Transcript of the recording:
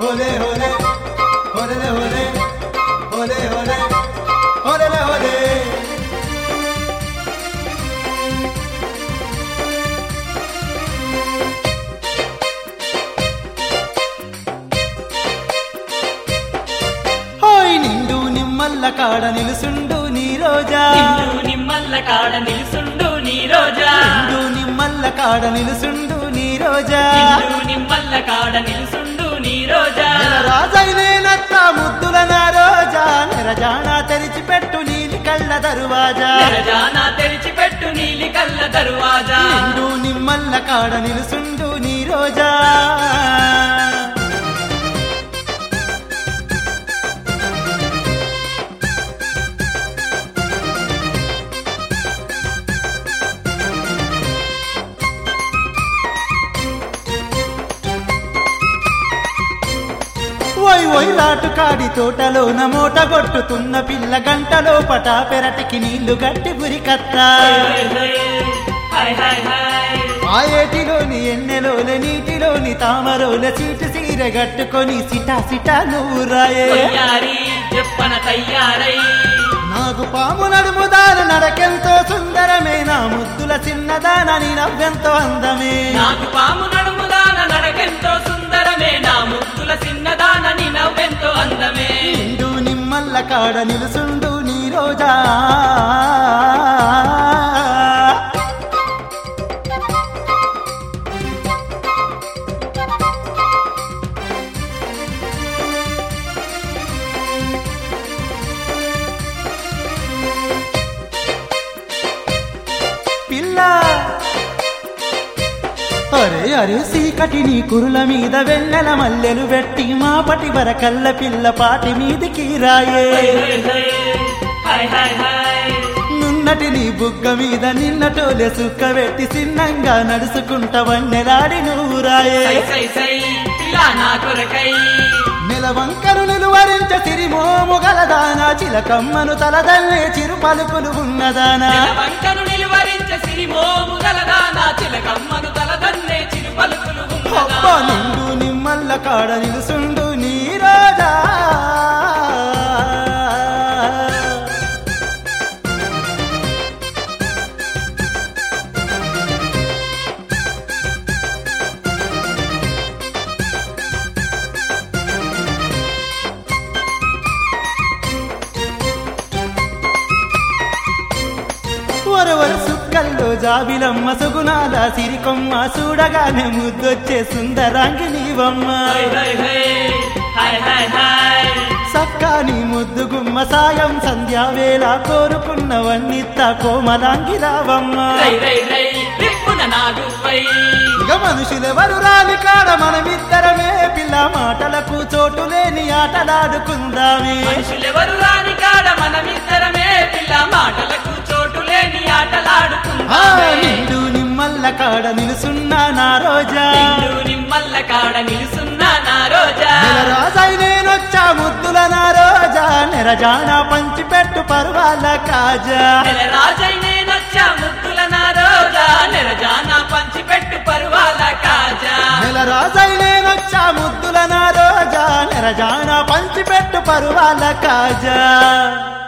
హోలే హోలే హోలే హోలే హోలే హోలే హోలే హోలే హోయ్ నిండు నిమ్మల్ల కాడ నిలుసుండు నీ రోజా నిండు నిమ్మల్ల కాడ నిలుసుండు నీ రోజా నిండు నిమ్మల్ల కాడ నిలుసుండు నీ రోజా నిండు నిమ్మల్ల కాడ నిలుసుండు నీ రోజా నెల రాజైనేనత్త ముద్దుల నా రోజా నెరజానా తెరిచిపెట్టు నీలి కళ్ళ దరువాజా తెరజానా తెరిచిపెట్టు నీలి కళ్ళ దరువాజా నిండు నిమ్మల్ల కాడ నిలుసుండు నీ రోజా ఓయ్ ఓయ్ లాటు కాడి తోటలోన మూట కొట్టుతున్న పిల్ల గంటలో పటా పెరటికి నీళ్లు గట్టి గురికత్తా హాయ్ హాయ్ హాయ్ ఆ ఏటిలోని ఎన్నెలోని నీటిలోని తామరోల చీటు సీర గట్టుకొని సిటా సిటా నువ్వు రాయే తయ్యారి చెప్పన తయ్యారై నాకు పాము నడుముదారు నడకెంతో సుందరమే నా ముద్దుల చిన్నదానని నవ్వెంతో అందమే నాకు పాము నడుముదాన నడకెంతో సుందరమే నా ముద్దుల చిన్నదానని నవ్వెంతో అందమే నిండు నిమ్మల్ల కాడ నిలుసుండు నీ రోజా పిల్ల అరే అరే సీకటి నీ కురుల మీద వెన్నెల మల్లెలు పెట్టి మాపటి వరకల్ల పిల్ల పాటి మీదికి రాయే హాయ్ హాయ్ హాయ్ నున్నటి నీ బుగ్గ మీద నిన్నటోలే సుక్క పెట్టి చిన్నంగా నడుచుకుంట వన్నెలాడి నువ్వు రాయే సై సై సై ఇలా నా కొరకై నెల వంకను నిలువరించ సిరిమోము గలదానా చిలకమ్మను తలదల్లే చిరు పలుకులు ఉన్నదానా వంకను నిలువరించ సిరిమోము గలదానా చిలకమ్మను తలదన్నే చిరు పలుకులు అబ్బా నిండు నిమ్మల్ల కాడ నిలుసుండు నీ రాజా వరవరు సుక్కల్లో జాబిలమ్మ సుగుణాల సిరికొమ్మ చూడగానే ముద్దొచ్చే సుందరాంగి నీవమ్మ hi hi hi hi hi సక్కాని ముద్దు గుమ్మ సాయం సంధ్యావేళ కోరుకున్నవన్నిత్త కోమలాంగి రావమ్మ రై రై రై రిప్పున నాగుపై ఇక మనుషులెవరు రాని కాడ మనమిద్దరమే పిల్ల మాటలకు చోటు లేని ఆటలాడుకుందామే మనుషులెవరు రాని కాడ మనమిద్దరమే పిల్ల మాటలకు చోటు లేని ఆ ఆటలాడుకుందామే నిండు నిమ్మల్ల కాడ నిలుసున్నా నా రోజా నిండు నిమ్మల్ల కాడ నిలుసున్నా నా రోజా నెల రాజై నేనొచ్చా ముద్దుల నా రోజా నెరజానా పంచిపెట్టు పర్వాల కాజా నెల రాజై నేనొచ్చా ముద్దుల నా రోజా నెలజానా పంచిపెట్టు పరువాల కాజా నెల రాజై నేనొచ్చా ముద్దుల నా రోజా నెరజానా పంచిపెట్టు పర్వాల కాజా